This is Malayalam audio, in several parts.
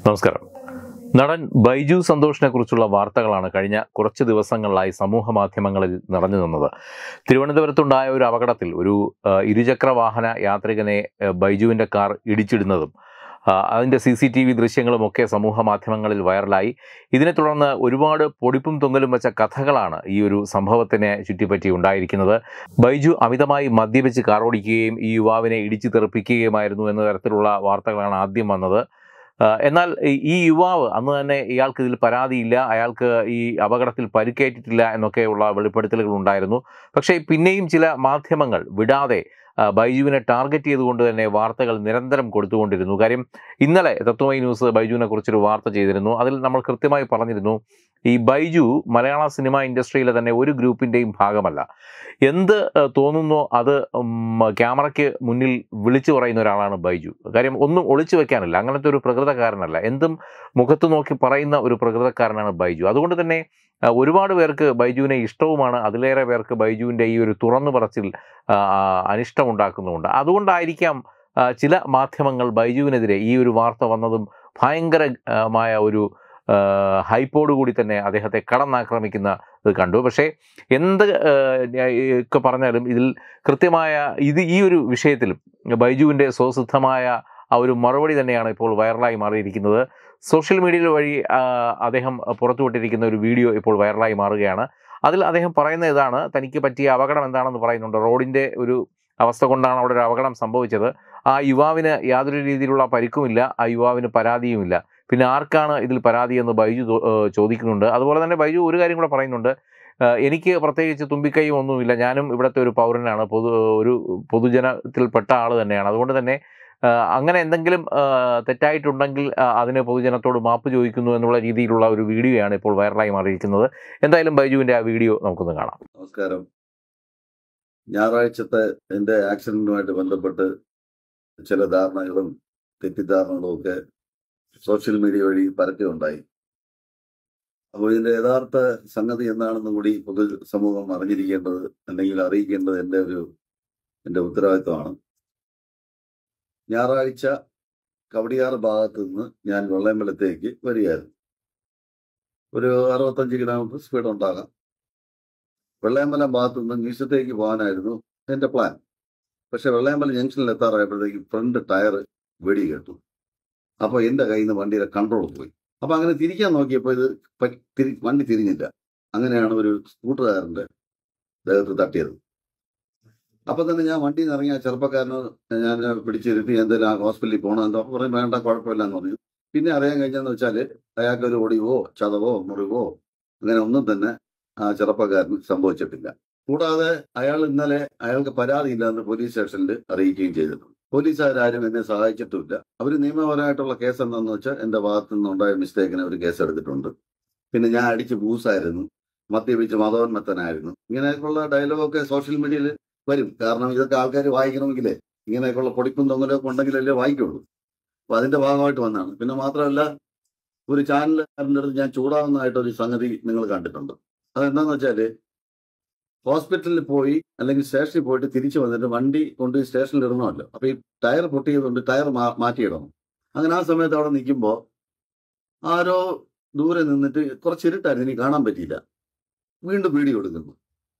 നമസ്കാരം നടൻ ബൈജു സന്തോഷിനെ കുറിച്ചുള്ള വാർത്തകളാണ് കഴിഞ്ഞ കുറച്ച് ദിവസങ്ങളിലായി സമൂഹ മാധ്യമങ്ങളിൽ നിറഞ്ഞു നിന്നത് തിരുവനന്തപുരത്തുണ്ടായ ഒരു അപകടത്തിൽ ഒരു ആ, ഇരുചക്ര വാഹന യാത്രികനെ ആ, ബൈജുവിൻ്റെ കാർ ഇടിച്ചിടുന്നതും ആ, അതിൻ്റെ സി സി ടി വി ദൃശ്യങ്ങളുമൊക്കെ സമൂഹ മാധ്യമങ്ങളിൽ വൈറലായി ഇതിനെ തുടർന്ന് ഒരുപാട് പൊടിപ്പും തൊങ്ങലും വെച്ച കഥകളാണ് ഈ ഒരു സംഭവത്തിനെ ചുറ്റിപ്പറ്റി ഉണ്ടായിരിക്കുന്നത് ബൈജു അമിതമായി മദ്യപിച്ച് കാർ ഓടിക്കുകയും ഈ യുവാവിനെ ഇടിച്ചു തെറിപ്പിക്കുകയുമായിരുന്നു എന്ന തരത്തിലുള്ള വാർത്തകളാണ് ആദ്യം വന്നത് ആ, എന്നാൽ ഈ- ഈ യുവാവ് അന്ന് തന്നെ ഇയാൾക്ക് ഇതിൽ പരാതിയില്ല അയാൾക്ക് ഈ അപകടത്തിൽ പരിക്കേറ്റിട്ടില്ല എന്നൊക്കെയുള്ള വെളിപ്പെടുത്തലുകൾ ഉണ്ടായിരുന്നു പക്ഷേ പിന്നെയും ചില മാധ്യമങ്ങൾ വിടാതെ ആ, ബൈജുവിനെ ടാർഗറ്റ് ചെയ്തുകൊണ്ട് തന്നെ വാർത്തകൾ നിരന്തരം കൊടുത്തുകൊണ്ടിരുന്നു കാര്യം ഇന്നലെ തത്വമൈ ന്യൂസ് ബൈജുവിനെ കുറിച്ചൊരു വാർത്ത ചെയ്തിരുന്നു അതിൽ നമ്മൾ കൃത്യമായി പറഞ്ഞിരുന്നു ഈ ബൈജു മലയാള സിനിമ ഇൻഡസ്ട്രിയിലെ തന്നെ ഒരു ഗ്രൂപ്പിൻ്റെയും ഭാഗമല്ല എന്ത് ആ, തോന്നുന്നോ അത് ഉം, ക്യാമറയ്ക്ക് മുന്നിൽ വിളിച്ചു പറയുന്ന ഒരാളാണ് ബൈജു കാര്യം ഒന്നും ഒളിച്ചു വെക്കാനില്ല അങ്ങനത്തെ ഒരു പ്രകൃതക്കാരനല്ല എന്തും മുഖത്ത് നോക്കി പറയുന്ന ഒരു പ്രകൃതക്കാരനാണ് ബൈജു അതുകൊണ്ട് തന്നെ ആ, ഒരുപാട് പേർക്ക് ബൈജുവിനെ ഇഷ്ടവുമാണ് അതിലേറെ പേർക്ക് ബൈജുവിൻ്റെ ഈ ഒരു തുറന്നു പറച്ചിൽ ആ, അനിഷ്ടമുണ്ടാക്കുന്നുമുണ്ട് അതുകൊണ്ടായിരിക്കാം ആ, ചില മാധ്യമങ്ങൾ ബൈജുവിനെതിരെ ഈ ഒരു വാർത്ത വന്നതും ഭയങ്കരമായ ഒരു ആ, ഹൈപ്പോട് കൂടി തന്നെ അദ്ദേഹത്തെ കടന്നാക്രമിക്കുന്ന ഇത് കണ്ടു പക്ഷേ എന്ത് ആ, ഒക്കെ പറഞ്ഞാലും ഇതിൽ കൃത്യമായ ഇത് ഈ ഒരു വിഷയത്തിലും ബൈജുവിൻ്റെ സ്വസിദ്ധമായ ആ ഒരു മറുപടി തന്നെയാണ് ഇപ്പോൾ വൈറലായി മാറിയിരിക്കുന്നത് സോഷ്യൽ മീഡിയയിൽ വഴി ആ, അദ്ദേഹം പുറത്തുവിട്ടിരിക്കുന്ന ഒരു വീഡിയോ ഇപ്പോൾ വൈറലായി മാറുകയാണ് അതിൽ അദ്ദേഹം പറയുന്ന ഇതാണ് തനിക്ക് പറ്റിയ അപകടം എന്താണെന്ന് പറയുന്നുണ്ട് റോഡിൻ്റെ ഒരു അവസ്ഥ കൊണ്ടാണ് അവിടെ ഒരു അപകടം സംഭവിച്ചത് ആ യുവാവിന് യാതൊരു രീതിയിലുള്ള പരിക്കുമില്ല ആ യുവാവിന് പരാതിയുമില്ല പിന്നെ ആർക്കാണ് ഇതിൽ പരാതി എന്ന് ബൈജു തോ- ഏഹ് ചോദിക്കുന്നുണ്ട് അതുപോലെ തന്നെ ബൈജു ഒരു കാര്യം കൂടെ പറയുന്നുണ്ട് ഏഹ് എനിക്ക് പ്രത്യേകിച്ച് തുമ്പിക്കൈയും ഒന്നുമില്ല ഞാനും ഇവിടുത്തെ ഒരു പൗരനാണ് പൊതു ഒരു പൊതുജനത്തിൽപ്പെട്ട ആൾ തന്നെയാണ് അതുകൊണ്ട് തന്നെ ഏഹ് അങ്ങനെ എന്തെങ്കിലും ഏഹ് തെറ്റായിട്ടുണ്ടെങ്കിൽ ഏഹ് അതിന് പൊതുജനത്തോട് മാപ്പ് ചോദിക്കുന്നു എന്നുള്ള രീതിയിലുള്ള ഒരു വീഡിയോയാണ് ഇപ്പോൾ വൈറലായി മാറിയിരിക്കുന്നത് എന്തായാലും ബൈജുവിൻ്റെ ആ വീഡിയോ നമുക്കൊന്ന് കാണാം നമസ്കാരം ഞായറാഴ്ചത്തെ എൻ്റെ ആക്സിഡന്റുമായിട്ട് ബന്ധപ്പെട്ട് ചില ധാരണകളും തെറ്റിദ്ധാരണകളും ഒക്കെ സോഷ്യൽ മീഡിയ വഴി പരക്കുകയുണ്ടായി അപ്പോൾ ഇതിന്റെ യഥാർത്ഥ സംഗതി എന്താണെന്നും കൂടി പൊതു സമൂഹം അറിഞ്ഞിരിക്കേണ്ടത് അല്ലെങ്കിൽ അറിയിക്കേണ്ടത് എൻ്റെ ഒരു എൻ്റെ ഉത്തരവാദിത്വമാണ് ഞായറാഴ്ച കവടിയാറ് ഭാഗത്ത് നിന്ന് ഞാൻ വെള്ളയമ്പലത്തേക്ക് വരികയായിരുന്നു ഒരു അറുപത്തഞ്ച് കിലോമീറ്റർ സ്പീഡ് ഉണ്ടാകാം വെള്ളയമ്പലം ഭാഗത്തു നിന്ന് മ്യൂസിയത്തേക്ക് പോകാനായിരുന്നു എന്റെ പ്ലാൻ പക്ഷെ വെള്ളയമ്പലം ജംഗ്ഷനിൽ എത്താറായപ്പോഴത്തേക്ക് ഫ്രണ്ട് ടയർ വെടി കേട്ടു അപ്പൊ എന്റെ കയ്യിൽ നിന്ന് വണ്ടിയുടെ കൺട്രോൾ പോയി അപ്പൊ അങ്ങനെ തിരിക്കാൻ നോക്കിയപ്പോൾ ഇത് പ- തിരി- വണ്ടി തിരിഞ്ഞില്ല അങ്ങനെയാണ് ഒരു സ്കൂട്ടറുകാരന്റെ ദേഹത്ത് തട്ടിയത് അപ്പൊ തന്നെ ഞാൻ വണ്ടിയിൽ നിന്ന് ഇറങ്ങിയ ആ ചെറുപ്പക്കാരന് ഞാൻ പിടിച്ചിരുത്തി എന്തെങ്കിലും ഹോസ്പിറ്റലിൽ പോകണം എന്തോ അപ്പൊ പറയും വേണ്ട കുഴപ്പമില്ല എന്ന് പറഞ്ഞു പിന്നെ അറിയാൻ കഴിഞ്ഞെന്ന് വെച്ചാല് അയാൾക്ക് ഒരു ഒടിവോ ചതവോ മുറിവോ അങ്ങനെ ഒന്നും തന്നെ ആ ചെറുപ്പക്കാരന് സംഭവിച്ചിട്ടില്ല കൂടാതെ അയാൾ ഇന്നലെ അയാൾക്ക് പരാതിയില്ല എന്ന് പോലീസ് സ്റ്റേഷനിൽ അറിയിക്കുകയും ചെയ്തിട്ടുണ്ട് പോലീസുകാരും എന്നെ സഹായിച്ചിട്ടുമില്ല അവർ നിയമപരമായിട്ടുള്ള കേസ് എന്താണെന്ന് വെച്ചാൽ എന്റെ ഭാഗത്തു നിന്നുണ്ടായ മിസ്റ്റേക്കിന് അവർ കേസ് എടുത്തിട്ടുണ്ട് പിന്നെ ഞാൻ അടിച്ച് ബൂസായിരുന്നു മദ്യപിച്ച് മതോന്മത്തനായിരുന്നു ഇങ്ങനെയൊക്കെയുള്ള ഡയലോഗൊക്കെ സോഷ്യൽ മീഡിയയിൽ വരും കാരണം ഇതൊക്കെ ആൾക്കാർ വായിക്കണമെങ്കിലേ ഇങ്ങനെയൊക്കെയുള്ള പൊടിപ്പും തൊങ്ങലൊക്കെ ഉണ്ടെങ്കിലല്ലേ വായിക്കുള്ളൂ അപ്പൊ അതിന്റെ ഭാഗമായിട്ട് വന്നതാണ് പിന്നെ മാത്രമല്ല ഒരു ചാനലുകാരൻ്റെ അടുത്ത് ഞാൻ ചൂടാവുന്നതായിട്ട് ഒരു സംഗതി നിങ്ങൾ കണ്ടിട്ടുണ്ട് അതെന്താന്ന് വെച്ചാല് ഹോസ്പിറ്റലിൽ പോയി അല്ലെങ്കിൽ സ്റ്റേഷനിൽ പോയിട്ട് തിരിച്ചു വന്നിട്ട് വണ്ടി കൊണ്ട് സ്റ്റേഷനിൽ ഇടണമല്ലോ അപ്പൊ ഈ ടയർ പൊട്ടിയതുകൊണ്ട് ടയർ മാ- മാറ്റിയിടണം അങ്ങനെ ആ സമയത്ത് അവിടെ നിൽക്കുമ്പോൾ ആരോ ദൂരെ നിന്നിട്ട് കുറച്ച് ഇരുട്ടായിരുന്നു എനിക്ക് കാണാൻ പറ്റിയില്ല വീണ്ടും വീഡിയോ എടുക്കുന്നു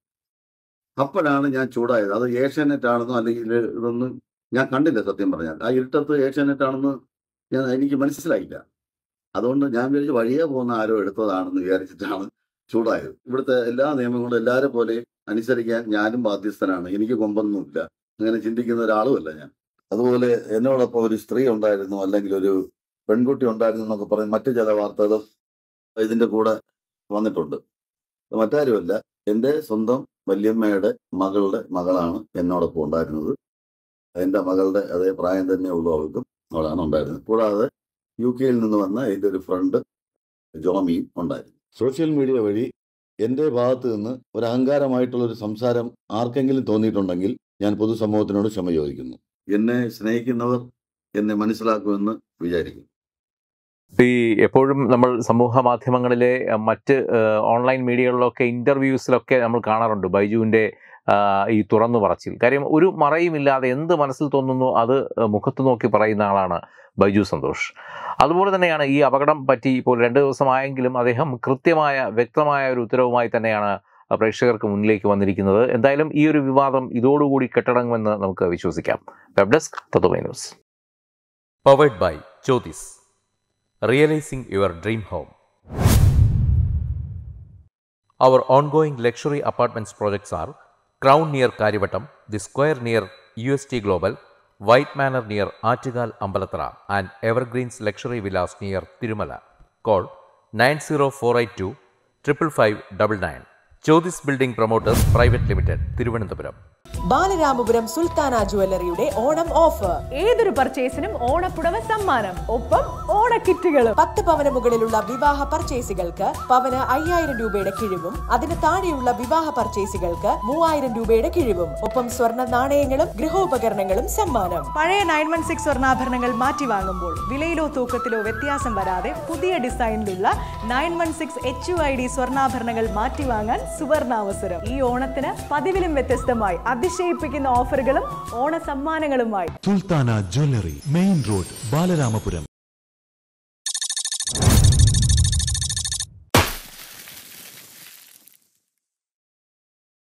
അപ്പോഴാണ് ഞാൻ ചൂടായത് അത് ഏഷ്യാനെറ്റ് ആണെന്നോ അല്ലെങ്കിൽ ഇതൊന്നും ഞാൻ കണ്ടില്ല സത്യം പറഞ്ഞാൽ ആ ഇരുട്ടത്ത് ഏഷ്യാനെറ്റ് ആണെന്ന് ഞാൻ എനിക്ക് മനസ്സിലായില്ല അതുകൊണ്ട് ഞാൻ വിചാരിച്ചു വഴിയെ പോകുന്ന ആരോ എടുത്തതാണെന്ന് വിചാരിച്ചിട്ടാണ് ചൂടായത് ഇവിടുത്തെ എല്ലാ നിയമങ്ങളും എല്ലാവരെ പോലെ അനുസരിക്കാൻ ഞാനും ബാധ്യസ്ഥനാണ് എനിക്ക് കൊമ്പൊന്നുമില്ല അങ്ങനെ ചിന്തിക്കുന്ന ഒരാളുമല്ല ഞാൻ അതുപോലെ എന്നോടൊപ്പം ഒരു സ്ത്രീ ഉണ്ടായിരുന്നു അല്ലെങ്കിൽ ഒരു പെൺകുട്ടി ഉണ്ടായിരുന്നു എന്നൊക്കെ പറഞ്ഞ് മറ്റു ചില വാർത്തകളും ഇതിന്റെ കൂടെ വന്നിട്ടുണ്ട് അത് മറ്റാരുമല്ല എൻ്റെ സ്വന്തം വല്യമ്മയുടെ മകളുടെ മകളാണ് എന്നോടൊപ്പം ഉണ്ടായിരുന്നത് എൻ്റെ മകളുടെ അതേ പ്രായം തന്നെ ഉള്ളൂ അവൾക്കും അവളാണ് ഉണ്ടായിരുന്നത് കൂടാതെ യു കെയിൽ നിന്ന് വന്ന എൻ്റെ ഒരു ഫ്രണ്ട് ജോമിയും ഉണ്ടായിരുന്നു സോഷ്യൽ മീഡിയ വഴി എൻ്റെ ഭാഗത്ത് നിന്ന് ഒരു അഹങ്കാരമായിട്ടുള്ള ഒരു സംസാരം ആർക്കെങ്കിലും തോന്നിയിട്ടുണ്ടെങ്കിൽ ഞാൻ പൊതുസമൂഹത്തിനോട് ക്ഷമ ചോദിക്കുന്നു എന്നെ സ്നേഹിക്കുന്നവർ എന്നെ മനസ്സിലാക്കുമെന്ന് വിചാരിക്കും ഈ എപ്പോഴും നമ്മൾ സമൂഹ മാധ്യമങ്ങളിലെ അഹ്, മറ്റ് ഏഹ്, ഓൺലൈൻ മീഡിയകളിലൊക്കെ ഇൻ്റർവ്യൂസിലൊക്കെ നമ്മൾ കാണാറുണ്ട് ബൈജുവിൻ്റെ ആഹ്, ഈ തുറന്നു പറച്ചിൽ കാര്യം ഒരു മറയുമില്ലാതെ എന്ത് മനസ്സിൽ തോന്നുന്നു അത് ഏഹ്, മുഖത്ത് നോക്കി പറയുന്ന ആളാണ് ബൈജു സന്തോഷ് അതുപോലെ തന്നെയാണ് ഈ അപകടം പറ്റി ഇപ്പോൾ രണ്ട് ദിവസമായെങ്കിലും അദ്ദേഹം കൃത്യമായ വ്യക്തമായ ഒരു ഉത്തരവുമായി തന്നെയാണ് പ്രേക്ഷകർക്ക് മുന്നിലേക്ക് വന്നിരിക്കുന്നത് എന്തായാലും ഈ ഒരു വിവാദം ഇതോടുകൂടി കെട്ടടങ്ങുമെന്ന് നമുക്ക് വിശ്വസിക്കാം web desk Tatwamayi news powered by Jyothis realising your dream home Our ongoing luxury apartments projects are Crown near Karivattam, The Square near UST Global, White Manor near Achigal Ambalatra, and Evergreens Luxury Villas near Tirumala. Call 90482 55599. Jyotis Building Promoters Private Limited, Thiruvananthapuram. Balaramapuram Sultana ജുവല്ലറിയുടെ ഓണം ഓഫർ ഏതൊരു പർച്ചേസിനും ഓണപ്പുടവ സമ്മാനം ഒപ്പം ഓണക്കിറ്റുകളും പത്ത് പവന് മുകളിലുള്ള വിവാഹ പർച്ചേസുകൾക്ക് പവന് അയ്യായിരം രൂപയുടെ കിഴിവും അതിന് താഴെയുള്ള വിവാഹ പർച്ചേസുകൾക്ക് മൂവായിരം രൂപയുടെ കിഴിവും ഒപ്പം സ്വർണ്ണ നാണയങ്ങളും ഗൃഹോപകരണങ്ങളും സമ്മാനം പഴയ നയൻ വൺ സിക്സ് സ്വർണ്ണാഭരണങ്ങൾ മാറ്റി വാങ്ങുമ്പോൾ വിലയിലോ തൂക്കത്തിലോ വ്യത്യാസം വരാതെ പുതിയ ഡിസൈനിലുള്ള nine one six H U I D സ്വർണ്ണാഭരണങ്ങൾ മാറ്റി വാങ്ങാൻ സുവർണാവസരം ഈ ഓണത്തിന് പതിവിലും വ്യത്യസ്തമായി അതിശയിപ്പിക്കുന്ന ഓഫറുകളും ഓണ സമ്മാനങ്ങളുമായി Sultana jewellery main road Balaramapuram